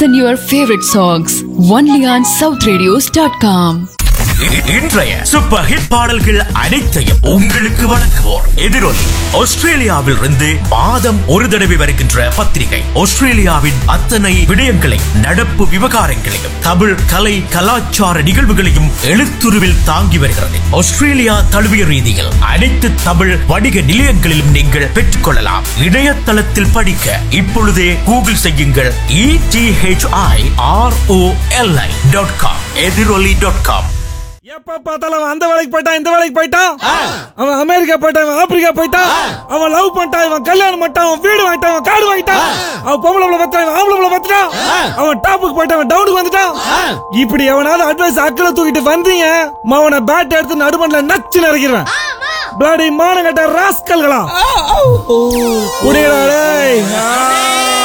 Listen your favorite songs only on southradios.com. இ- இன்றைய super hit பாடல்கள் அனைத்தையும் உங்களுக்கு வழங்குவோர் எதிரொலி ஆஸ்திரேலியாவில் இருந்து மாதம் ஒரு தடவை வருகின்ற பத்திரிகை ஆஸ்திரேலியாவின் அத்தனை விடயங்களையும் நடப்பு விவகாரங்களையும் தமிழ் கலை கலாச்சார நிகழ்வுகளையும் எழுத்துருவில் தாங்கி வருகிறது ஆஸ்திரேலியா தழுவிய ரீதியில் அனைத்து தமிழ் வணிக நிலையங்களிலும் நீங்கள் பெற்றுக்கொள்ளலாம் இணையதளத்தில் படிக்க இப்பொழுதே கூகுள் செய்யுங்கள் ETHI ROLI dot com Ethiroli dot com எப்ப பார்த்தாலும் அவன் அந்த வேலைக்கு போயிட்டான் இந்த வேலைக்கு போயிட்டான் அவன் அமெரிக்கா போயிட்டான் இவன் ஆப்பிரிக்கா போயிட்டான் அவன் லவ் பண்ணிட்டான் இவன் கல்யாணம் பண்ணிட்டான் அவன் வீடு வாங்கிட்டான் அவன் காடு வாங்கிட்டான் அவன் பொம்பளை பிள்ளை பத்தான் இவன் ஆம்பளை பிள்ளை பத்துட்டான் அவன் டாப்புக்கு போயிட்டான் அவன் டவுனுக்கு வந்துட்டான் இப்படி எவனாவது அட்வைஸ் அக்கறை தூக்கிட்டு வந்தீங்க அவனை பேட் எடுத்து நடுமண்ல நச்சு நறுக்கிறேன் பிளாடி மானங்கட்ட ராஸ்கல்களா குடியடா டேய்